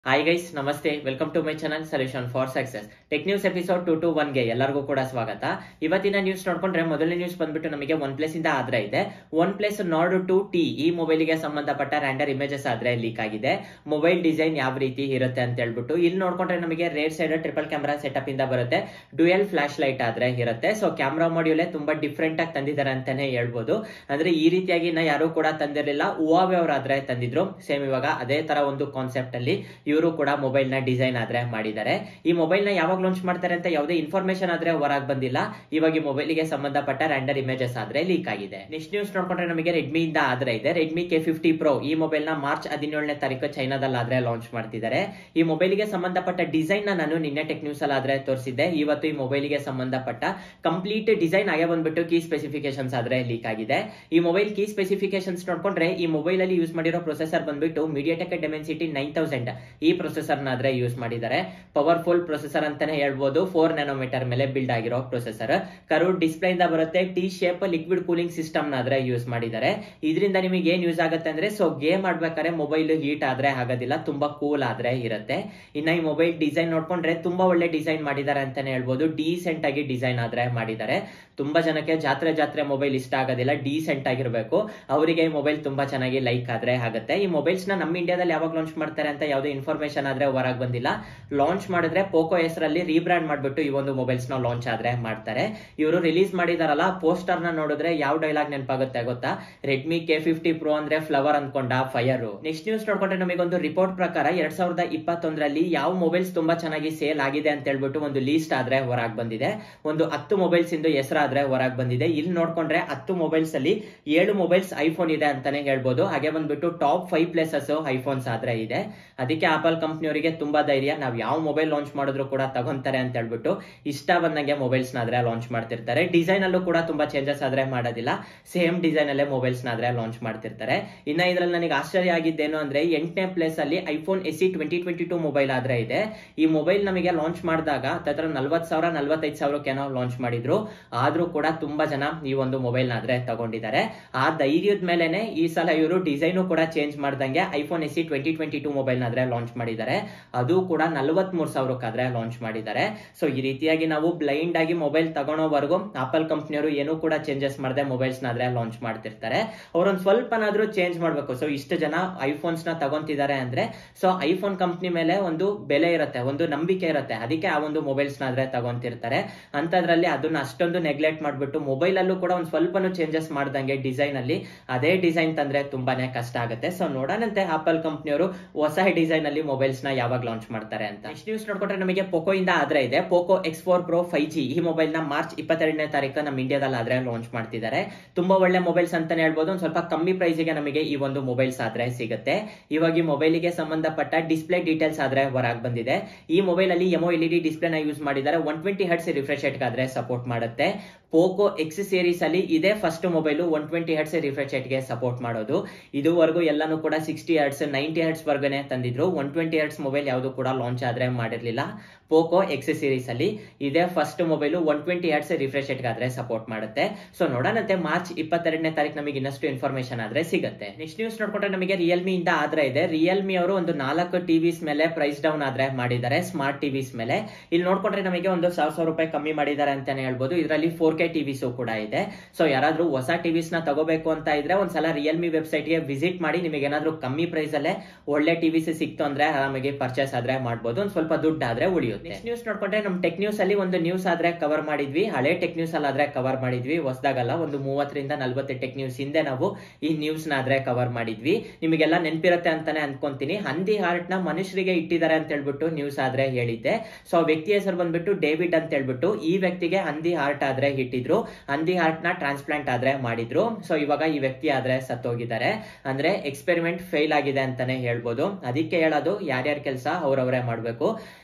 hi guys ನಮಸ್ತೆ welcome to my channel solution for success tech news episode two two ಒನ್ಗೆ ಎಲ್ಲರಿಗೂ ಕೂಡ ಸ್ವಾಗತ ಇವತ್ತಿನ ನ್ಯೂಸ್ ನೋಡ್ಕೊಂಡ್ರೆ ಮೊದಲನೇ ನ್ಯೂಸ್ ಬಂದ್ಬಿಟ್ಟು ನಮಗೆ ಒನ್ ಪ್ಲಸ್ ಇಂದ ಆದ್ರೆ ಇದೆ OnePlus Nord two T ಈ ಮೊಬೈಲ್ಗೆ ಸಂಬಂಧಪಟ್ಟ ರ್ಯಾಂಡರ್ ಇಮೇಜಸ್ ಆದ್ರೆ ಲೀಕ್ ಆಗಿದೆ ಮೊಬೈಲ್ ಡಿಸೈನ್ ಯಾವ ರೀತಿ ಇರುತ್ತೆ ಅಂತ ಹೇಳ್ಬಿಟ್ಟು ಇಲ್ಲಿ ನೋಡ್ಕೊಂಡ್ರೆ ನಮಗೆ rear side triple camera setup ಇಂದ ಬರುತ್ತೆ ಡ್ಯುಯಲ್ ಫ್ಲಾಶ್ ಲೈಟ್ ಆದ್ರೆ ಇರುತ್ತೆ ಸೊ ಕ್ಯಾಮ್ರಾ ಮಾಡ್ಯೂಲೆ ತುಂಬಾ ಡಿಫ್ರೆಂಟ್ ಆಗಿ ತಂದಿದ್ದಾರೆ ಅಂತಾನೆ ಹೇಳ್ಬೋದು ಅಂದ್ರೆ ಈ ರೀತಿಯಾಗಿ ಇನ್ನ ಯಾರು ಕೂಡ ತಂದಿರಲಿಲ್ಲ ಹುವಾವೆ ಅವರಾದ್ರೆ ತಂದಿದ್ರು ಸೇಮ್ ಇವಾಗ ಅದೇ ತರ ಒಂದು ಕಾನ್ಸೆಪ್ಟ್ ಅಲ್ಲಿ ಇವರು ಕೂಡ ಮೊಬೈಲ್ ನ ಡಿಸೈನ್ ಆದ್ರೆ ಮಾಡಿದ್ದಾರೆ ಈ ಮೊಬೈಲ್ ನ ಯಾವಾಗ ಲಾಂಚ್ ಮಾಡ್ತಾರೆ ಅಂತ ಯಾವುದೇ ಇನ್ಫಾರ್ಮೇಶನ್ ಆದ್ರೆ ಹೊರಗೆ ಬಂದಿಲ್ಲ ಇವಾಗ ಈ ಮೊಬೈಲ್ ಗೆ ಸಂಬಂಧಪಟ್ಟ ರ್ಯಾಂಡರ್ ಇಮೇಜಸ್ ಆದ್ರೆ ಲೀಕ್ ಆಗಿದೆ ನೆಕ್ಸ್ಟ್ ನ್ಯೂಸ್ ನೋಡ್ಕೊಂಡ್ರೆ ನಮಗೆ ರೆಡ್ಮಿ ಇಂದ ಆದ್ರೆ ಇದೆ ರೆಡ್ಮಿ ಕೆ ಫಿಫ್ಟಿ ಪ್ರೋ ಈ ಮೊಬೈಲ್ ನ ಮಾರ್ಚ್ ಹದಿನೇಳನೇ ತಾರೀಕು ಚೈನಾದಲ್ಲಿ ಆದ್ರೆ ಲಾಂಚ್ ಮಾಡ್ತಿದ್ದಾರೆ ಈ ಮೊಬೈಲ್ ಗೆ ಸಂಬಂಧಪಟ್ಟ ಡಿಸೈನ್ ನ ನಾನು ನಿನ್ನೆ ಟೆಕ್ ನ್ಯೂಸ್ ಅಲ್ಲಿ ಆದ್ರೆ ತೋರಿಸಿದ್ದೆ ಇವತ್ತು ಈ ಮೊಬೈಲ್ ಗೆ ಸಂಬಂಧಪಟ್ಟ ಕಂಪ್ಲೀಟ್ ಡಿಸೈನ್ ಆಗೇ ಬಂದ್ಬಿಟ್ಟು ಕೀ ಸ್ಪೆಸಿಫಿಕೇಶನ್ಸ್ ಆದ್ರೆ ಲೀಕ್ ಆಗಿದೆ ಈ ಮೊಬೈಲ್ ಕೀ ಸ್ಪೆಸಿಫಿಕೇಶನ್ಸ್ ನೋಡ್ಕೊಂಡ್ರೆ ಈ ಮೊಬೈಲ್ ಅಲ್ಲಿ ಯೂಸ್ ಮಾಡಿರೋ ಪ್ರೊಸೆಸರ್ ಬಂದ್ಬಿಟ್ಟು ಮೀಡಿಯಾಟೆಕ್ ಡೆಮೆನ್ಸಿಟಿ ನೈನ್ ತೌಸಂಡ್ ಈ ಪ್ರೊಸೆಸರ್ ನ ಆದ್ರೆ ಯೂಸ್ ಮಾಡಿದ್ದಾರೆ ಪವರ್ಫುಲ್ ಪ್ರೊಸೆಸರ್ ಅಂತಾನೆ ಹೇಳ್ಬೋದು ಫೋರ್ ನ್ಯಾನೋಮೀಟರ್ ಮೇಲೆ ಬಿಲ್ಡ್ ಆಗಿರೋ ಪ್ರೊಸೆಸರ್ ಕರು ಡಿಸ್ಪ್ಲೇ ಇಂದ ಬರುತ್ತೆ T shape liquid cooling system ನ ಆದ್ರೆ ಯೂಸ್ ಮಾಡಿದ್ದಾರೆ ಇದರಿಂದ ನಿಮಗೆ ಏನ್ ಯೂಸ್ ಆಗುತ್ತೆ ಅಂದ್ರೆ ಸೊ ಗೇಮ್ ಆಡ್ಬೇಕಾದ್ರೆ ಮೊಬೈಲ್ ಹೀಟ್ ಆದ್ರೆ ಆಗೋದಿಲ್ಲ ತುಂಬಾ ಕೂಲ್ ಆದ್ರೆ ಇರುತ್ತೆ ಇನ್ನ ಈ ಮೊಬೈಲ್ ಡಿಸೈನ್ ನೋಡ್ಕೊಂಡ್ರೆ ತುಂಬಾ ಒಳ್ಳೆ ಡಿಸೈನ್ ಮಾಡಿದ್ದಾರೆ ಅಂತಾನೆ ಹೇಳ್ಬೋದು ಡೀಸೆಂಟ್ ಆಗಿ ಡಿಸೈನ್ ಆದ್ರೆ ಮಾಡಿದ್ದಾರೆ ತುಂಬಾ ಜನಕ್ಕೆ ಜಾತ್ರೆ ಜಾತ್ರೆ ಮೊಬೈಲ್ ಇಷ್ಟ ಆಗೋದಿಲ್ಲ ಡೀಸೆಂಟ್ ಆಗಿರ್ಬೇಕು ಅವರಿಗೆ ಈ ಮೊಬೈಲ್ ತುಂಬಾ ಚೆನ್ನಾಗಿ ಲೈಕ್ ಆದ್ರೆ ಆಗುತ್ತೆ ಈ ಮೊಬೈಲ್ಸ್ ನ ನಮ್ಮ ಇಂಡಿಯಾದಲ್ಲಿ ಯಾವಾಗ ಲಾಂಚ್ ಮಾಡ್ತಾರೆ ಅಂತ ಯಾವುದೇ ಇನ್ಫಾರ್ಮೇಶನ್ ಆದ್ರೆ ಹೊರಗೆ ಬಂದಿಲ್ಲ ಲಾಂಚ್ ಮಾಡಿದ್ರೆ ಪೋಕೋ ಹೆಸರಲ್ಲಿ ರೀಬ್ರಾಂಡ್ ಮಾಡ್ಬಿಟ್ಟು ಈ ಒಂದು ಮೊಬೈಲ್ಸ್ ನ ಲಾಂಚ್ ಆದ್ರೆ ಮಾಡ್ತಾರೆ ಇವರು ರಿಲೀಸ್ ಮಾಡಿದಾರಲ್ಲ ಪೋಸ್ಟರ್ ನ ನೋಡಿದ್ರೆ ಯಾವ ಡೈಲಾಗ್ ನೆನಪಾಗುತ್ತೆ ಗೊತ್ತಾ ರೆಡ್ಮಿ ಕೆ ಫಿಫ್ಟಿ ಪ್ರೋ ಅಂದ್ರೆ ಫ್ಲವರ್ ಅನ್ಕೊಂಡ ಫೈರ್ ನೆಕ್ಸ್ಟ್ ನ್ಯೂಸ್ ನೋಡ್ಕೊಂಡ್ರೆ ನಮಗೊಂದು ರಿಪೋರ್ಟ್ ಪ್ರಕಾರ ಎರಡ್ ಸಾವಿರದ ಇಪ್ಪತ್ತೊಂದರಲ್ಲಿ ಯಾವ ಮೊಬೈಲ್ಸ್ ತುಂಬಾ ಚೆನ್ನಾಗಿ ಸೇಲ್ ಆಗಿದೆ ಅಂತ ಹೇಳ್ಬಿಟ್ಟು ಒಂದು ಲೀಸ್ಟ್ ಆದ್ರೆ ಹೊರಗೆ ಬಂದಿದೆ ಒಂದು ಹತ್ತು ಮೊಬೈಲ್ಸ್ ಇಂದು ಹೆಸರಾದ್ರೆ ಹೊರಗೆ ಬಂದಿದೆ ಇಲ್ಲಿ ನೋಡ್ಕೊಂಡ್ರೆ ಹತ್ತು ಮೊಬೈಲ್ಸ್ ಅಲ್ಲಿ ಏಳು ಮೊಬೈಲ್ಸ್ ಐಫೋನ್ ಇದೆ ಅಂತಾನೆ ಹೇಳ್ಬೋದು ಹಾಗೆ ಬಂದ್ಬಿಟ್ಟು ಟಾಪ್ ಫೈವ್ ಪ್ಲೇಸಸ್ ಐಫೋನ್ಸ್ ಆದ್ರೆ ಇದೆ ಅದಕ್ಕೆ ಆಪಲ್ ಕಂಪ್ನಿಯವರಿಗೆ ತುಂಬಾ ಧೈರ್ಯ ನಾವು ಯಾವ ಮೊಬೈಲ್ ಲಾಂಚ್ ಮಾಡಿದ್ರು ಕೂಡ ತಗೊಂತಾರೆ ಅಂತ ಹೇಳ್ಬಿಟ್ಟು ಇಷ್ಟ ಬಂದಂಗೆ ಮೊಬೈಲ್ಸ್ ಆದ್ರೆ ಲಾಂಚ್ ಮಾಡ್ತಿರ್ತಾರೆ ಡಿಸೈನ್ ಅಲ್ಲೂ ಕೂಡ ತುಂಬಾ ಚೇಂಜಸ್ ಆದ್ರೆ ಮಾಡೋದಿಲ್ಲ ಸೇಮ್ ಡಿಸೈನ್ ಅಲ್ಲೇ ಮೊಬೈಲ್ಸ್ ಆದ್ರೆ ಲಾಂಚ್ ಮಾಡ್ತಿರ್ತಾರೆ ಇನ್ನ ಇದ್ರಲ್ಲಿ ನನಗೆ ಆಶ್ಚರ್ಯ ಆಗಿದ್ದೇನು ಅಂದ್ರೆ ಎಂಟನೇ ಪ್ಲೇಸ್ ಅಲ್ಲಿ iPhone S E twenty twenty two mobile ಆದ್ರೆ ಇದೆ ಈ ಮೊಬೈಲ್ ನಮಗೆ ಲಾಂಚ್ ಮಾಡಿದಾಗ ಹತ್ರ ನಲ್ವತ್ ಸಾವಿರ ನಲ್ವತ್ತೈದು ಸಾವಿರಕ್ಕೇನೋ ಲಾಂಚ್ ಮಾಡಿದ್ರು ಆದ್ರೂ ಕೂಡ ತುಂಬಾ ಜನ ಈ ಒಂದು ಮೊಬೈಲ್ ಆದ್ರೆ ತಗೊಂಡಿದ್ದಾರೆ ಆ ಧೈರ್ಯದ ಮೇಲೆನೆ ಈ ಸಲ ಇವರು ಡಿಸೈನು ಕೂಡ ಚೇಂಜ್ ಮಾಡ್ದಂಗೆ iPhone S E twenty twenty two mobile ಆದ್ರೆ ಲಾಂಚ್ ಮಾಡಿದ್ದಾರೆ ಅದು ಕೂಡ ನಲ್ವತ್ ಮೂರ್ ಸಾವಿರಕ್ಕಾದ್ರೆ ಲಾಂಚ್ ಮಾಡಿದ್ದಾರೆ ಸೊ ಈ ರೀತಿಯಾಗಿ ನಾವು ಬ್ಲೈಂಡ್ ಆಗಿ ಮೊಬೈಲ್ ತಗೊಳೋವರೆಗೂ ಆಪಲ್ ಕಂಪ್ನಿಯವರು ಏನೂ ಕೂಡ ಚೇಂಜಸ್ ಮಾಡದೆ ಮೊಬೈಲ್ಸ್ ಆದ್ರೆ ಲಾಂಚ್ ಮಾಡ್ತಿರ್ತಾರೆ ಅವ್ರೊಂದ್ ಸ್ವಲ್ಪನಾದ್ರೂ ಚೇಂಜ್ ಮಾಡ್ಬೇಕು ಸೊ ಇಷ್ಟು ಜನ ಐಫೋನ್ಸ್ ನ ತಗೊಂತಿದ್ದಾರೆ ಅಂದ್ರೆ ಸೊ ಐಫೋನ್ ಕಂಪ್ನಿ ಮೇಲೆ ಒಂದು ಬೆಲೆ ಇರುತ್ತೆ ಒಂದು ನಂಬಿಕೆ ಇರುತ್ತೆ ಅದಕ್ಕೆ ಆ ಒಂದು ಮೊಬೈಲ್ಸ್ ಆದ್ರೆ ತಗೊಂತಿರ್ತಾರೆ ಅಂತದ್ರಲ್ಲಿ ಅದನ್ನ ಅಷ್ಟೊಂದು ನೆಗ್ಲೆಕ್ಟ್ ಮಾಡ್ಬಿಟ್ಟು ಮೊಬೈಲ್ ಅಲ್ಲೂ ಕೂಡ ಒಂದ್ ಸ್ವಲ್ಪನು ಚೇಂಜಸ್ ಮಾಡ್ದಂಗೆ ಡಿಸೈನ್ ಅಲ್ಲಿ ಅದೇ ಡಿಸೈನ್ ತಂದ್ರೆ ತುಂಬಾನೇ ಕಷ್ಟ ಆಗುತ್ತೆ ಸೊ ನೋಡೋಣಂತೆ ಆಪಲ್ ಕಂಪ್ನಿಯವರು ಹೊಸ ಡಿಸೈನ್ ಅಲ್ಲಿ ಮೊಬೈಲ್ಸ್ ನ ಯಾವಾಗ ಲಾಂಚ್ ಮಾಡ್ತಾರೆ ಅಂತ ನೆಕ್ಸ್ಟ್ ನ್ಯೂಸ್ ನೋಡ್ಕೊಂಡ್ರೆ ನಮಗೆ ಪೋಕೋ ಇಂದ ಆದ್ರೆ ಇದೆ Poco X four pro five G ಈ ಮೊಬೈಲ್ ನ ಮಾರ್ಚ್ ಇಪ್ಪತ್ತೆರಡನೇ ತಾರೀಕು ನಮ್ಮ ಇಂಡಿಯಾದಲ್ಲಿ ಆದ್ರೆ ಲಾಂಚ್ ಮಾಡ್ತಿದ್ದಾರೆ ತುಂಬಾ ಒಳ್ಳೆ ಮೊಬೈಲ್ಸ್ ಅಂತಾನೆ ಹೇಳ್ಬೋದು ಒಂದ್ ಸ್ವಲ್ಪ ಕಮ್ಮಿ ಪ್ರೈಸ್ ಗೆ ನಮಗೆ ಈ ಒಂದು ಮೊಬೈಲ್ಸ್ ಆದ್ರೆ ಸಿಗುತ್ತೆ ಇವಾಗ ಈ ಮೊಬೈಲ್ ಗೆ ಸಂಬಂಧಪಟ್ಟ ಡಿಸ್ಪ್ಲೇ ಡೀಟೇಲ್ಸ್ ಆದ್ರೆ ಹೊರಗೆ ಬಂದಿದೆ ಈ ಮೊಬೈಲ್ ಅಲ್ಲಿ AMOLED display ನ ಯೂಸ್ ಮಾಡಿದ್ದಾರೆ one twenty hertz refresh rate ಆದ್ರೆ ಸಪೋರ್ಟ್ ಮಾಡುತ್ತೆ ಪೋಕೋ ಎಕ್ಸ್ ಸೀರೀಸ್ ಅಲ್ಲಿ ಇದೇ first mobile one twenty hertz refresh rate ಗೆ ಸಪೋರ್ಟ್ ಮಾಡೋದು ಇದುವರೆಗೂ ಎಲ್ಲಾನು ಕೂಡ ಸಿಕ್ಸ್ಟಿ ಹರ್ಟ್ಸ್ ನೈಂಟಿ ಹರ್ಟ್ಸ್ ವರ್ಗನೆ ತಂದಿದ್ರು ಒನ್ ಟ್ವೆಂಟಿ ಹರ್ಟ್ಸ್ ಮೊಬೈಲ್ ಯಾವುದು ಕೂಡ ಲಾಂಚ್ ಆದ್ರೆ ಮಾಡಿರ್ಲಿಲ್ಲ ಪೋಕೋ ಎಕ್ಸ್ ಸೀರೀಸ್ ಅಲ್ಲಿ ಇದೇ first mobile one twenty hertz refresh rate ಆದ್ರೆ ಸಪೋರ್ಟ್ ಮಾಡುತ್ತೆ ಸೊ ನೋಡೋಣಂತೆ ಮಾರ್ಚ್ ಇಪ್ಪತ್ತೆರಡನೇ ತಾರೀಕು ನಮಗೆ ಇನ್ನಷ್ಟು ಇನ್ಫಾರ್ಮೇಶನ್ ಆದ್ರೆ ಸಿಗುತ್ತೆ ನೆಕ್ಸ್ಟ್ ನ್ಯೂಸ್ ನೋಡ್ಕೊಂಡ್ರೆ ನಮಗೆ ರಿಯಲ್ಮಿ ಇಂದ ಆದ್ರೆ ಇದೆ ರಿಯಲ್ಮಿ ಅವರು ಒಂದು ನಾಲ್ಕು ಟಿವಿಸ್ ಮೇಲೆ ಪ್ರೈಸ್ ಡೌನ್ ಆದ್ರೆ ಮಾಡಿದ್ದಾರೆ ಸ್ಮಾರ್ಟ್ ಟಿವಿಸ್ ಮೇಲೆ ಇಲ್ಲಿ ನೋಡ್ಕೊಂಡ್ರೆ ನಮಗೆ ಒಂದು ಸಾವಿರ ಸಾವಿರ ರೂಪಾಯಿ ಕಮ್ಮಿ ಮಾಡಿದ್ದಾರೆ ಅಂತಾನೆ ಹೇಳ್ಬೋದು ಇದರಲ್ಲಿ ಫೋರ್ ಕೆ ಟಿವಿಸ್ ಕೂಡ ಇದೆ ಸೊ ಯಾರಾದ್ರೂ ಹೊಸ ಟಿವಿಸ್ ನ ತಗೋಬೇಕು ಅಂತ ಇದ್ರೆ ಒಂದ್ಸಲ ರಿಯಲ್ಮಿ ವೆಬ್ಸೈಟ್ ಗೆ ವಿಸಿಟ್ ಮಾಡಿ ನಿಮಗೆ ಏನಾದ್ರೂ ಕಮ್ಮಿ ಪ್ರೈಸ್ ಅಲ್ಲೇ ಒಳ್ಳೆ ಟಿವಿಸ್ ಸಿಕ್ತು ಅಂದ್ರೆ ಆರಾಮಾಗಿ ಪರ್ಚೇಸ್ ಆದ್ರೆ ಮಾಡ್ಬೋದು ಒಂದ್ ಸ್ವಲ್ಪ ದುಡ್ಡು ಆದ್ರೆ ಉಳಿಯುತ್ತೆ ನೆಕ್ಸ್ಟ್ ನ್ಯೂಸ್ ನೋಡ್ಕೊಂಡ್ರೆ ನಮ್ ಟೆಕ್ ನ್ಯೂಸ್ ಅಲ್ಲಿ ಒಂದು ನ್ಯೂಸ್ ಆದ್ರೆ ಕವರ್ ಮಾಡಿದ್ವಿ ಹಳೆ ಟೆಕ್ ನ್ಯೂಸ್ ಅಲ್ಲಿ ಆದ್ರೆ ಕವರ್ ಮಾಡಿದ್ವಿ ಹೊಸದಾಗಲ್ಲ ಒಂದು ಮೂವತ್ತರಿಂದ ನಲ್ವತ್ತು ಟೆಕ್ ನ್ಯೂಸ್ ಹಿಂದೆ ನಾವು ಈ ನ್ಯೂಸ್ ನ ಆದ್ರೆ ಕವರ್ ಮಾಡಿದ್ವಿ ನಿಮಗೆಲ್ಲ ನೆನಪಿರುತ್ತೆ ಅಂತಾನೆ ಅನ್ಕೊಂತೀನಿ ಹಂದಿ ಹಾರ್ಟ್ ನ ಮನುಷ್ಯರಿಗೆ ಇಟ್ಟಿದ್ದಾರೆ ಅಂತ ಹೇಳ್ಬಿಟ್ಟು ನ್ಯೂಸ್ ಆದ್ರೆ ಹೇಳಿದ್ದೆ ಸೊ ವ್ಯಕ್ತಿ ಹೆಸರು ಬಂದ್ಬಿಟ್ಟು ಡೇವಿಡ್ ಅಂತ ಹೇಳ್ಬಿಟ್ಟು ಈ ವ್ಯಕ್ತಿಗೆ ಹಂದಿ ಹಾರ್ಟ್ ಆದ್ರೆ ಇಟ್ಟಿದ್ರು ಹಂದಿ ಹಾರ್ಟ್ ನ ಟ್ರಾನ್ಸ್ಪ್ಲಾಂಟ್ ಆದ್ರೆ ಮಾಡಿದ್ರು ಸೊ ಇವಾಗ ಈ ವ್ಯಕ್ತಿ ಆದ್ರೆ ಸತ್ತೋಗಿದ್ದಾರೆ ಅಂದ್ರೆ ಎಕ್ಸ್ಪೆರಿಮೆಂಟ್ ಫೇಲ್ ಆಗಿದೆ ಅಂತಾನೆ ಹೇಳ್ಬೋದು ಅದಕ್ಕೆ ಹೇಳೋದು ಯಾರ್ಯಾರ ಕೆಲಸ ಅವ್ರವರೇ ಮಾಡ್ಬೇಕು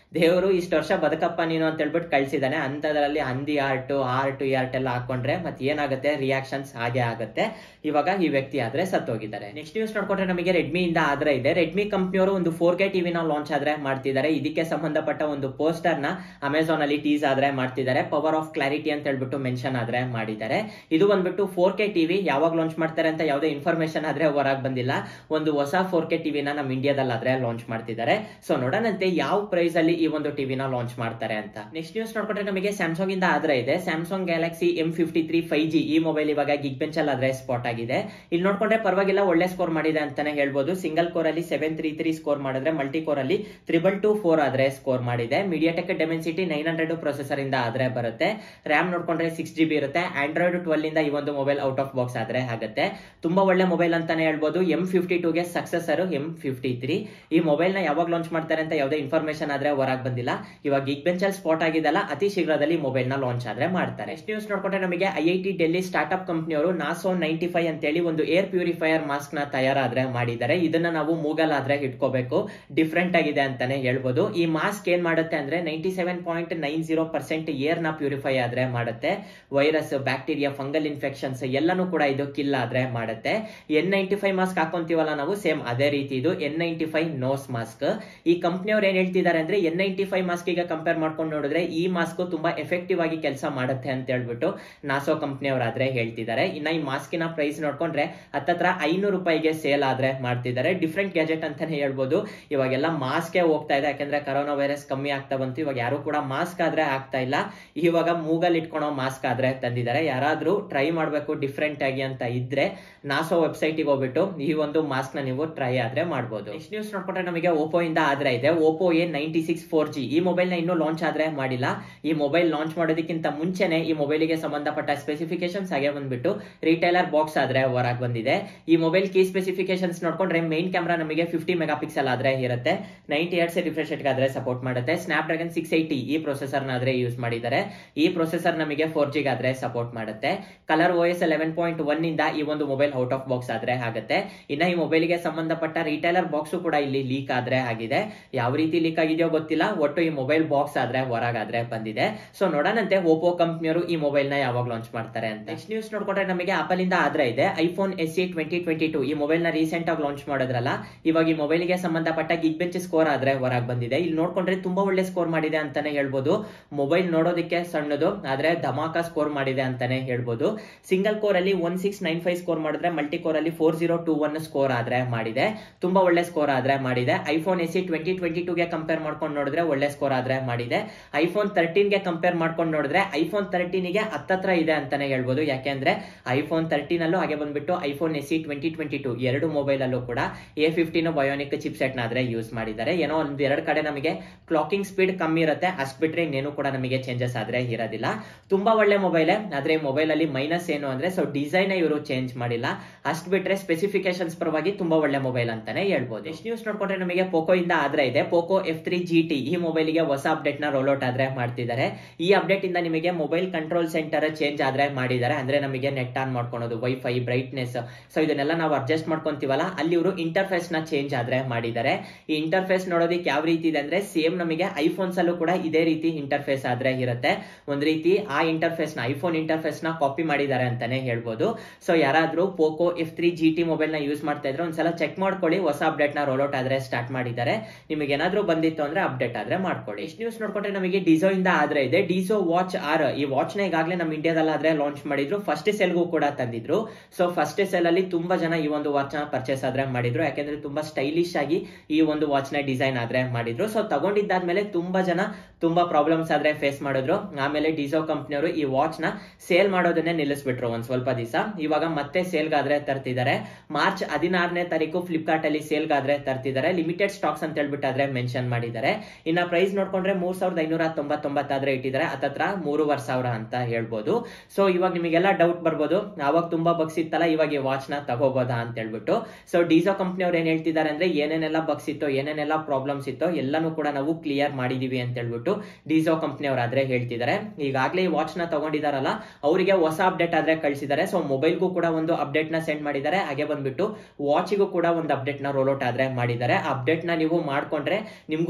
ದೇವರು ಇಷ್ಟು ವರ್ಷ ಬದುಕಪ್ಪ ನೀನು ಅಂತ ಹೇಳ್ಬಿಟ್ಟು ಕಳ್ಸಿದಾನೆ ಅಂತದ್ರಲ್ಲಿ ಹಂದಿ ಆರ್ಟ್ ಆರ್ಟ್ ಈ ಆರ್ಟ್ ಎಲ್ಲ ಹಾಕೊಂಡ್ರೆ ಮತ್ತೆ ಏನಾಗುತ್ತೆ ರಿಯಾಕ್ಷನ್ಸ್ ಹಾಗೆ ಆಗುತ್ತೆ ಇವಾಗ ಈ ವ್ಯಕ್ತಿ ಆದ್ರೆ ಸತ್ತೋಗಿದ್ದಾರೆ ನೆಕ್ಸ್ಟ್ ನ್ಯೂಸ್ ನೋಡ್ಕೊಂಡ್ರೆ ನಮಗೆ ರೆಡ್ಮಿ ಇಂದ ಆದ್ರೆ ಇದೆ ರೆಡ್ಮಿ ಕಂಪ್ನಿಯವರು ಒಂದು ಫೋರ್ ಕೆ ಟಿವಿನ ಲಾಂಚ್ ಆದ್ರೆ ಮಾಡ್ತಿದ್ದಾರೆ ಇದಕ್ಕೆ ಸಂಬಂಧಪಟ್ಟ ಒಂದು ಪೋಸ್ಟರ್ ನ ಅಮೆಝಾನ್ ಅಲ್ಲಿ ಟೀಸ್ ಆದ್ರೆ ಮಾಡ್ತಿದ್ದಾರೆ ಪವರ್ ಆಫ್ ಕ್ಲಾರಿಟಿ ಅಂತ ಹೇಳ್ಬಿಟ್ಟು ಮೆನ್ಷನ್ ಆದ್ರೆ ಮಾಡಿದ್ದಾರೆ ಇದು ಬಂದ್ಬಿಟ್ಟು ಫೋರ್ ಕೆ ಟಿವಿ ಯಾವಾಗ ಲಾಂಚ್ ಮಾಡ್ತಾರೆ ಅಂತ ಯಾವುದೇ ಇನ್ಫಾರ್ಮೇಶನ್ ಆದ್ರೆ ಹೊರಗೆ ಬಂದಿಲ್ಲ ಒಂದು ಹೊಸ ಫೋರ್ ಕೆ ಟಿವಿನ ನಮ್ಮ ಇಂಡಿಯಾದಲ್ಲಾದ್ರೆ ಲಾಂಚ್ ಮಾಡ್ತಿದ್ದಾರೆ ಸೊ ನೋಡೋಣಂತೆ ಯಾವ ಪ್ರೈಸ್ ಅಲ್ಲಿ ಈ ಒಂದು ಟಿವಿನ ಲಾಂಚ್ ಮಾಡ್ತಾರೆ ಅಂತ ನೆಕ್ಸ್ಟ್ ನ್ಯೂಸ್ ನೋಡ್ಕೊಂಡ್ರೆ ನಮಗೆ ಸ್ಯಾಮ್ಸಂಗ್ ಇಂದ ಆದ್ರೆ ಇದೆ Samsung Galaxy M fifty three five G ಈ ಮೊಬೈಲ್ ಇವಾಗ ಗಿಗ್ ಬೆಂಚ್ ಅಲ್ಲಿ ಆದ್ರೆ ಸ್ಪಾಟ್ ಆಗಿದೆ ಇಲ್ಲಿ ನೋಡ್ಕೊಂಡ್ರೆ ಪರವಾಗಿಲ್ಲ ಒಳ್ಳೆ ಸ್ಕೋರ್ ಮಾಡಿದೆ ಅಂತಾನೆ ಹೇಳ್ಬೋದು ಸಿಂಗಲ್ ಕೋರ್ ಅಲ್ಲಿ ಸೆವೆನ್ ತ್ರೀ ತ್ರೀ ಸ್ಕೋರ್ ಮಾಡಿದ್ರೆ ಮಲ್ಟಿ ಕೋರ್ ಅಲ್ಲಿ ತ್ರಿಬಲ್ ಟು ಫೋರ್ ಆದ್ರೆ ಸ್ಕೋರ್ ಮಾಡಿದೆ MediaTek Dimensity nine hundred processor ಇಂದ ಆದ್ರೆ ಬರುತ್ತೆ ರ್ಯಾಮ್ ನೋಡ್ಕೊಂಡ್ರೆ ಸಿಕ್ಸ್ ಜಿ ಬಿ ಇರುತ್ತೆ ಆಂಡ್ರಾಯ್ಡ್ ಟ್ವೆಲ್ ಇಂದ ಈ ಒಂದು ಮೊಬೈಲ್ ಔಟ್ ಆಫ್ ಬಾಕ್ಸ್ ಆದ್ರೆ ಆಗುತ್ತೆ ತುಂಬಾ ಒಳ್ಳೆ ಮೊಬೈಲ್ ಅಂತಾನೆ ಹೇಳ್ಬೋದು ಎಂ ಫಿಫ್ಟಿ ಟೂಗೆ ಸಕ್ಸಸರ್ ಎಂ ಫಿಫ್ಟಿ ತ್ರೀ ಈ ಮೊಬೈಲ್ ನ ಯಾವಾಗ ಲಾಂಚ್ ಮಾಡ್ತಾರೆ ಅಂತ ಯಾವುದೇ ಇನ್ಫಾರ್ಮೇಶನ್ ಆದ್ರೆ ಹೊರಗೆ ಬಂದಿಲ್ಲ ಇವಾಗ ಗಿಗ್ ಬೆಂಚ್ ಅಲ್ಲಿ ಸ್ಪಾಟ್ ಆಗಿದಲ್ಲ ಅತಿ ಶೀಘ್ರದಲ್ಲಿ ಮೊಬೈಲ್ ನ ಲಾಂಚ್ ಆದ್ರೆ ಮಾಡ್ತಾರೆ ನೆಕ್ಸ್ಟ್ ನ್ಯೂಸ್ ನೋಡ್ಕೊಂಡ್ರೆ ನಮಗೆ I I T Delhi startup ಕಂಪ್ನಿಯವರು ನಾಸೋ ನೈಂಟಿ ಫೈವ್ ಅಂತೇಳಿ ಒಂದು ಏರ್ ಪ್ಯೂರಿಫೈಯರ್ ಮಾಸ್ಕ್ ನ ತಯಾರಾದ್ರೆ ಮಾಡಿದ್ದಾರೆ ಇದನ್ನ ನಾವು ಮೂಗಲ್ ಆದ್ರೆ ಇಟ್ಕೋಬೇಕು ಡಿಫ್ರೆಂಟ್ ಆಗಿದೆ ಅಂತಾನೆ ಹೇಳ್ಬೋದು ಈ ಮಾಸ್ಕ್ ಏನ್ ಮಾಡುತ್ತೆ ಅಂದ್ರೆ ninety seven point nine zero percent air ನ ಪ್ಯೂರಿಫೈ ಆದ್ರೆ ಮಾಡುತ್ತೆ ವೈರಸ್ ಬ್ಯಾಕ್ಟೀರಿಯಾ ಫಂಗಲ್ ಇನ್ಫೆಕ್ಷನ್ಸ್ ಎಲ್ಲಾನು ಕೂಡ ಇದು ಕಿಲ್ ಆದ್ರೆ ಮಾಡುತ್ತೆ ಎನ್ ನೈಂಟಿ ಫೈವ್ ಮಾಸ್ಕ್ ಹಾಕೊಂತೀವಲ್ಲ ನಾವು ಸೇಮ್ ಅದೇ ರೀತಿ ಇದು N ninety five nose mask ಈ ಕಂಪ್ನಿಯವ್ರು ಏನ್ ಹೇಳ್ತಿದ್ದಾರೆ ಅಂದ್ರೆ ಎನ್ ನೈಂಟಿ ಫೈವ್ ಮಾಸ್ಕ್ ಈಗ ಕಂಪೇರ್ ಮಾಡ್ಕೊಂಡು ನೋಡಿದ್ರೆ ಈ ಮಾಸ್ಕ್ ತುಂಬಾ ಎಫೆಕ್ಟಿವ್ ಆಗಿ ಕೆಲಸ ಮಾಡುತ್ತೆ ಅಂತ ಹೇಳ್ಬಿಟ್ಟು ನಾಸೋ ಕಂಪ್ನಿಯವರಾದ್ರೆ ಹೇಳ್ತಿದ್ದಾರೆ ಇನ್ನ ಈ ಮಾಸ್ಕಿನ ಪ್ರೈಸ್ ನೋಡ್ಕೊಂಡ್ರೆ ಹತ್ತತ್ರ ಐನೂರು ರೂಪಾಯಿಗೆ ಸೇಲ್ ಆದ್ರೆ ಮಾಡ್ತಿದ್ದಾರೆ ಡಿಫ್ರೆಂಟ್ ಗ್ಯಾಜೆಟ್ ಅಂತಾನೆ ಹೇಳ್ಬೋದು ಇವಾಗೆಲ್ಲ ಮಾಸ್ಕ್ ಹೋಗ್ತಾ ಇದೆ ಯಾಕಂದ್ರೆ ಕರೋನಾ ವೈರಸ್ ಕಮ್ಮಿ ಆಗ್ತಾ ಬಂತು ಇವಾಗ ಯಾರು ಕೂಡ ಮಾಸ್ಕ್ ಆದ್ರೆ ಆಗ್ತಾ ಇಲ್ಲ ಇವಾಗ ಮೂಗಲ್ ಇಟ್ಕೊಳೋ ಮಾಸ್ಕ್ ಆದ್ರೆ ತಂದಿದ್ದಾರೆ ಯಾರಾದ್ರೂ ಟ್ರೈ ಮಾಡ್ಬೇಕು ಡಿಫ್ರೆಂಟ್ ಆಗಿ ಅಂತ ಇದ್ರೆ ನಾಸೋ ವೆಬ್ಸೈಟ್ ಹೋಗ್ಬಿಟ್ಟು ಈ ಒಂದು ಮಾಸ್ಕ್ ನ ನೀವು ಟ್ರೈ ಆದ್ರೆ ಮಾಡಬಹುದು ನೆಕ್ಸ್ಟ್ ನ್ಯೂಸ್ ನೋಡ್ಕೊಂಡ್ರೆ ನಮಗೆ ಓಪೋ ಇಂದ ಆದ್ರೆ ಇದೆ Oppo A ninety six four G ಈ ಮೊಬೈಲ್ ನ ಇನ್ನೂ ಲಾಂಚ್ ಆದ್ರೆ ಮಾಡಿಲ್ಲ ಈ ಮೊಬೈಲ್ ಲಾಂಚ್ ಮಾಡೋದಕ್ಕಿಂತ ಮುಂಚೆನೆ ಈ ಮೊಬೈಲ್ಗೆ ಸಂಬಂಧಪಟ್ಟ ಸ್ಪೆಸಿಫಿಕೇಶನ್ಸ್ ಹಾಗೆ ಬಂದ್ಬಿಟ್ಟು ರಿಟೈಲರ್ ಬಾಕ್ಸ್ ಆದ್ರೆ ಹೊರಗೆ ಬಂದಿದೆ ಈ ಮೊಬೈಲ್ ಕೀ ಸ್ಪೆಸಿಫಿಕೇಶನ್ಸ್ ನೋಡ್ಕೊಂಡ್ರೆ ಮೈನ್ ಕ್ಯಾಮ್ರಾ ನಮಗೆ ಫಿಫ್ಟಿ ಮೆಗಾ ಪಿಕ್ಸೆಲ್ ಆದ್ರೆ ಇರುತ್ತೆ ನೈಂಟಿ ಏಟ್ ರಿಫ್ರೆಶ್ ಆದ್ರೆ ಸಪೋರ್ಟ್ ಮಾಡುತ್ತೆ ಸ್ನಾಪ್ ಡ್ರಾಗನ್ ಸಿಕ್ಸ್ ಏಯ್ಟಿ ಈ ಪ್ರೊಸೆಸರ್ ನ ಆದ್ರೆ ಯೂಸ್ ಮಾಡಿದ್ದಾರೆ ಈ ಪ್ರೊಸೆಸರ್ ನಮಗೆ ಫೋರ್ ಜಿ ಆದ್ರೆ ಸಪೋರ್ಟ್ ಮಾಡುತ್ತೆ Color O S eleven point one ಇಂದ ಈ ಒಂದು ಮೊಬೈಲ್ ಔಟ್ ಆಫ್ ಬಾಕ್ಸ್ ಆದ್ರೆ ಆಗುತ್ತೆ ಇನ್ನ ಈ ಮೊಬೈಲ್ಗೆ ಸಂಬಂಧಪಟ್ಟ ರಿಟೈಲರ್ ಬಾಕ್ಸ್ ಕೂಡ ಇಲ್ಲಿ ಲೀಕ್ ಆದ್ರೆ ಆಗಿದೆ ಯಾವ ರೀತಿ ಲೀಕ್ ಆಗಿದೆಯೋ ಗೊತ್ತಿಲ್ಲ ಒಟ್ಟು ಈ ಮೊಬೈಲ್ ಬಾಕ್ಸ್ ಆದ್ರೆ ಹೊರಗಾದ್ರೆ ಬಂದಿದೆ ಸೊ ನೋಡೋಣಂತೆ ಓಪೋ ಕಂಪ್ನಿಯವರು ಈ ಮೊಬೈಲ್ ನ ಯಾವಾಗ ಲಾಂಚ್ ಮಾಡ್ತಾರೆ ಅಂತ ನೆಕ್ಸ್ಟ್ ನ್ಯೂಸ್ ನೋಡ್ಕೊಂಡ್ರೆ ನಮಗೆ ಆಪಲ್ ಇಂದ ಆದ್ರೆ ಇದೆ iPhone S E twenty twenty two ಈ ಮೊಬೈಲ್ ನ ರೀಸೆಂಟ್ ಆಗಿ ಲಾಂಚ್ ಮಾಡಿದ್ರಲ್ಲ ಇವಾಗ ಈ ಮೊಬೈಲ್ ಗೆ ಸಂಬಂಧಪಟ್ಟ ಗಿಗ್ ಬೆಂಚ್ ಸ್ಕೋರ್ ಆದ್ರೆ ಹೊರಗೆ ಬಂದಿದೆ ಇಲ್ಲಿ ನೋಡ್ಕೊಂಡ್ರೆ ತುಂಬಾ ಒಳ್ಳೆ ಸ್ಕೋರ್ ಮಾಡಿದೆ ಅಂತಾನೆ ಹೇಳ್ಬೋದು ಮೊಬೈಲ್ ನೋಡೋದಕ್ಕೆ ಸಣ್ಣದು ಆದ್ರೆ ಧಮಾಕ ಸ್ಕೋರ್ ಮಾಡಿದೆ ಅಂತಾನೆ ಹೇಳ್ಬೋದು ಸಿಂಗಲ್ ಕೋರ್ ಅಲ್ಲಿ one six nine five score ಮಾಡಿದ್ರೆ ಮಲ್ಟಿ ಕೋರ್ ಅಲ್ಲಿ four zero two one score ಆದ್ರೆ ಮಾಡಿದೆ ತುಂಬಾ ಒಳ್ಳೆ ಸ್ಕೋರ್ ಆದ್ರೆ ಮಾಡಿದೆ iPhone S E twenty twenty ಟೂಗೆ ಕಂಪೇರ್ ಮಾಡ್ಕೊಂಡು ನೋಡಿದ್ರೆ ಒಳ್ಳೆ ಸ್ಕೋರ್ ಆದ್ರೆ ಮಾಡಿದೆ ಐಫೋನ್ ತರ್ಟೀನ್ ಗೆ ಕಂಪೇರ್ ಮಾಡ್ಕೊಂಡು ನೋಡಿದ್ರೆ ಐಫೋನ್ ತರ್ಟೀನ್ ಗೆ ಹತ್ತತ್ರ ಇದೆ ಅಂತಾನೆ ಹೇಳ್ಬೋದು ಯಾಕೆಂದ್ರೆ ಐಫೋನ್ ತರ್ಟೀನ್ ಅಲ್ಲೂ ಹಾಗೆ ಬಂದ್ಬಿಟ್ಟು iPhone S E twenty twenty two ಎರಡು ಮೊಬೈಲ್ ಅಲ್ಲೂ ಕೂಡ A fifteen Bionic chipset ನ ಆದ್ರೆ ಯೂಸ್ ಮಾಡಿದ್ದಾರೆ ಏನೋ ಒಂದ್ ಎರಡು ಕಡೆ ನಮಗೆ ಕ್ಲಾಕಿಂಗ್ ಸ್ಪೀಡ್ ಕಮ್ಮಿ ಇರುತ್ತೆ ಅಷ್ಟ್ ಬಿಟ್ರೆ ಇನ್ನೇನು ಕೂಡ ನಮಗೆ ಚೇಂಜಸ್ ಆದ್ರೆ ಇರೋದಿಲ್ಲ ತುಂಬಾ ಒಳ್ಳೆ ಮೊಬೈಲ್ ಆದ್ರೆ ಮೊಬೈಲ್ ಅಲ್ಲಿ ಮೈನಸ್ ಏನು ಅಂದ್ರೆ ಸೊ ಡಿಸೈನ್ ಇವರು ಚೇಂಜ್ ಮಾಡಿಲ್ಲ ಅಷ್ಟ್ ಬಿಟ್ರೆ ಸ್ಪೆಸಿಫಿಕೇಶನ್ಸ್ ಪರವಾಗಿ ತುಂಬಾ ಒಳ್ಳೆ ಮೊಬೈಲ್ ಅಂತಾನೆ ಹೇಳ್ಬೋದು ನೆಕ್ಸ್ಟ್ ನ್ಯೂಸ್ ನೋಡ್ಕೊಂಡ್ರೆ ನಮಗೆ ಪೋಕೋ ಇಂದ ಆದ್ರೆ ಇದೆ Poco F three G T ಈ ಮೊಬೈಲ್ ಗೆ ಹೊಸ ಅಪ್ಡೇಟ್ ನ ರೋಲ್ ಔಟ್ ಆದ್ರೆ ಮಾಡ್ತಿದ್ದಾರೆ ಈ ಅಪ್ಡೇಟ್ ಇಂದ ನಿಮಗೆ ಮೊಬೈಲ್ ಕಂಟ್ರೋಲ್ ಸೆಂಟರ್ ಚೇಂಜ್ ಆದ್ರೆ ಮಾಡಿದ್ದಾರೆ ಅಂದ್ರೆ ನಮಗೆ ನೆಟ್ ಆನ್ ಮಾಡ್ಕೊಳೋದು ವೈಫೈ ಬ್ರೈಟ್ನೆಸ್ ಸೊ ಇದನ್ನೆಲ್ಲ ನಾವು ಅಡ್ಜಸ್ಟ್ ಮಾಡ್ಕೊಂತೀವಲ್ಲ ಅಲ್ಲಿ ಇವರು ಇಂಟರ್ಫೇಸ್ ನ ಚೇಂಜ್ ಆದ್ರೆ ಮಾಡಿದ್ದಾರೆ ಈ ಇಂಟರ್ಫೇಸ್ ನೋಡೋದಕ್ಕೆ ಯಾವ ರೀತಿ ಇದೆ ಅಂದ್ರೆ ಸೇಮ್ ನಮಗೆ ಐಫೋನ್ಸ್ ಅಲ್ಲೂ ಕೂಡ ಇದೇ ರೀತಿ ಇಂಟರ್ಫೇಸ್ ಆದ್ರೆ ಇರುತ್ತೆ ಒಂದ್ ರೀತಿ ಆ ಇಂಟರ್ಫೇಸ್ ನ ಐಫೋನ್ ಇಂಟರ್ಫೇಸ್ ನ ಕಾಪಿ ಮಾಡಿದ್ದಾರೆ ಅಂತಾನೆ ಹೇಳ್ಬೋದು ಸೊ ಯಾರಾದ್ರೂ Poco F three G T mobile ನ ಯೂಸ್ ಮಾಡ್ತಾ ಇದ್ರೆ ಒಂದ್ಸಲ ಚೆಕ್ ಮಾಡ್ಕೊಳ್ಳಿ ಹೊಸ ಅಪ್ಡೇಟ್ ನ ರೋಲ್ ಔಟ್ ಆದ್ರೆ ಸ್ಟಾರ್ಟ್ ಮಾಡಿದ್ದಾರೆ ನಿಮಗೆ ಏನಾದ್ರೂ ಬಂದಿತ್ತು ಅಂದ್ರೆ ಅಪ್ಡೇಟ್ ಆದ್ರೆ ಮಾಡ್ಕೊಳ್ಳಿ ಇಷ್ಟು ನ್ಯೂಸ್ ನೋಡ್ಕೊಂಡ್ರೆ ನಮಗೆ ಡಿಸೋ ಇಂದ ಆದ್ರೆ ಇದೆ ಡಿಸೋ ವಾಚ್ ಆರ್ ಈ ವಾಚ್ ನ ಈಗಾಗಲೇ ನಮ್ಮ ಇಂಡಿಯಾದಲ್ಲಿ ಆದ್ರೆ ಲಾಂಚ್ ಮಾಡಿದ್ರು ಫಸ್ಟ್ ಸೆಲ್ಗೂ ಕೂಡ ತಂದಿದ್ರು ಸೊ ಫಸ್ಟ್ ಸೆಲ್ ಅಲ್ಲಿ ತುಂಬಾ ಜನ ಈ ಒಂದು ವಾಚ್ ನ ಪರ್ಚೇಸ್ ಆದ್ರೆ ಮಾಡಿದ್ರು ಯಾಕಂದ್ರೆ ತುಂಬಾ ಸ್ಟೈಲಿಶ್ ಆಗಿ ಈ ಒಂದು ವಾಚ್ ನ ಡಿಸೈನ್ ಆದ್ರೆ ಮಾಡಿದ್ರು ಸೊ ತಗೊಂಡಿದ್ದಾದ್ಮೇಲೆ ತುಂಬಾ ಜನ ತುಂಬಾ ಪ್ರಾಬ್ಲಮ್ಸ್ ಆದ್ರೆ ಫೇಸ್ ಮಾಡಿದ್ರು ಆಮೇಲೆ ಡಿಸೋ ಕಂಪ್ನಿಯವರು ಈ ವಾಚ್ ನ ಸೇಲ್ ಮಾಡೋದನ್ನೇ ನಿಲ್ಲಿಸ್ಬಿಟ್ರು ಒಂದ್ ಸ್ವಲ್ಪ ದಿವಸ ಇವಾಗ ಮತ್ತೆ ಸೇಲ್ಗಾದ್ರೆ ತರ್ತಿದ್ದಾರೆ ಮಾರ್ಚ್ ಹದಿನಾರನೇ ತಾರೀಕು ಫ್ಲಿಪ್ಕಾರ್ಟ್ ಅಲ್ಲಿ ಸೇಲ್ಗಾದ್ರೆ ತರ್ತಿದ್ದಾರೆ ಲಿಮಿಟೆಡ್ ಸ್ಟಾಕ್ಸ್ ಅಂತ ಹೇಳ್ಬಿಟ್ಟಾದ್ರೆ ಮೆನ್ಷನ್ ಮಾಡಿದ್ದಾರೆ ಇನ್ನ ಪ್ರೈಸ್ ನೋಡ್ಕೊಂಡ್ರೆ ಮೂರ್ ಸಾವಿರದ ಐನೂರ ತೊಂಬತ್ತೊಂಬತ್ತಾದ್ರೆ ಇಟ್ಟಿದ್ದಾರೆ ಹತ್ತತ್ರ ಮೂರುವರೆ ಸಾವಿರ ಅಂತ ಹೇಳ್ಬೋದು ಸೊ ಇವಾಗ ನಿಮಗೆಲ್ಲ ಡೌಟ್ ಬರ್ಬೋದು ಅವಾಗ ತುಂಬಾ ಬಗ್ಸ್ ಇತ್ತಲ್ಲ ಇವಾಗ ಈ ವಾಚ್ ನ ತಗೋಬೋದಾ ಅಂತ ಹೇಳ್ಬಿಟ್ಟು ಸೊ ಡಿಸೋ ಕಂಪ್ನಿ ಅವ್ರು ಏನ್ ಹೇಳ್ತಿದ್ದಾರೆ ಅಂದ್ರೆ ಏನೇನೆಲ್ಲ ಬಗ್ಸ್ ಇತ್ತೋ ಏನೇನೆಲ್ಲ ಪ್ರಾಬ್ಲಮ್ಸ್ ಇತ್ತೋ ಎಲ್ಲಾನು ಕೂಡ ನಾವು ಕ್ಲಿಯರ್ ಮಾಡಿದೀವಿ ಅಂತ ಹೇಳ್ಬಿಟ್ಟು ಡಿಸೋ ಕಂಪ್ನಿ ಅವರಾದ್ರೆ ಹೇಳ್ತಿದ್ದಾರೆ ಈಗಾಗಲೇ ಈ ವಾಚ್ ನ ತಗೊಂಡಿದಾರಲ್ಲ ಅವರಿಗೆ ಹೊಸ ಅಪ್ಡೇಟ್ ಆದ್ರೆ ಕಳಿಸಿದ್ದಾರೆ ಸೊ ಮೊಬೈಲ್ಗೂ ಕೂಡ ಒಂದು ಅಪ್ಡೇಟ್ ನ ಸೆಂಡ್ ಮಾಡಿದ್ದಾರೆ ಹಾಗೆ ಬಂದ್ಬಿಟ್ಟು ವಾಚಿಗೂ ಕೂಡ ಒಂದು ಅಪ್ಡೇಟ್ ನ ರೋಲ್ ಔಟ್ ಆದ್ರೆ ಮಾಡಿದ್ದಾರೆ ಅಪ್ಡೇಟ್ ನ ನೀವು ಮಾಡ್ಕೊಂಡ್ರೆ ನಿಮ್ಗೂ ಕೂಡ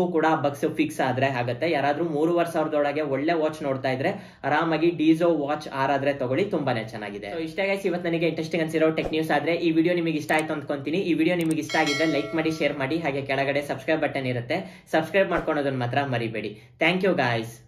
ಬಗ್ಸ್ ಫಿಕ್ಸ್ ಆದ್ರೆ ಆಗುತ್ತೆ ಯಾರಾದ್ರೂ ಮೂರುವರೆ ಸಾವಿರದೊಳಗೆ ಒಳ್ಳೆ ವಾಚ್ ನೋಡ್ತಾ ಇದ್ರೆ ಆರಾಮಾಗಿ ಡೀಸೋ ವಾಚ್ ಆರ್ ಆದ್ರೆ ತಗೊಳ್ಳಿ ತುಂಬಾನೇ ಚೆನ್ನಾಗಿದೆ So, ಇಷ್ಟೇ ಗೈಸ್ ಇವತ್ತು ನನಗೆ ಇಂಟ್ರೆಸ್ಟಿಂಗ್ ಅನ್ಸಿರೋ ಟೆಕ್ ನ್ಯೂಸ್ ಆದ್ರೆ ಈ ವಿಡಿಯೋ ನಿಮಗೆ ಇಷ್ಟ ಆಯ್ತು ಅಂದ್ಕೊಂತೀನಿ ಈ ವಿಡಿಯೋ ನಿಮಗೆ ಇಷ್ಟ ಆಗಿದ್ರೆ ಲೈಕ್ ಮಾಡಿ ಶೇರ್ ಮಾಡಿ ಹಾಗೆ ಕೆಳಗಡೆ ಸಬ್ಸ್ಕ್ರೈಬ್ ಬಟನ್ ಇರುತ್ತೆ ಸಬ್ಸ್ಕ್ರೈಬ್ ಮಾಡ್ಕೊಳೋದನ್ನ ಮಾತ್ರ ಮರಿಬೇಡಿ ಥ್ಯಾಂಕ್ ಯು ಗಾಯ್ಸ್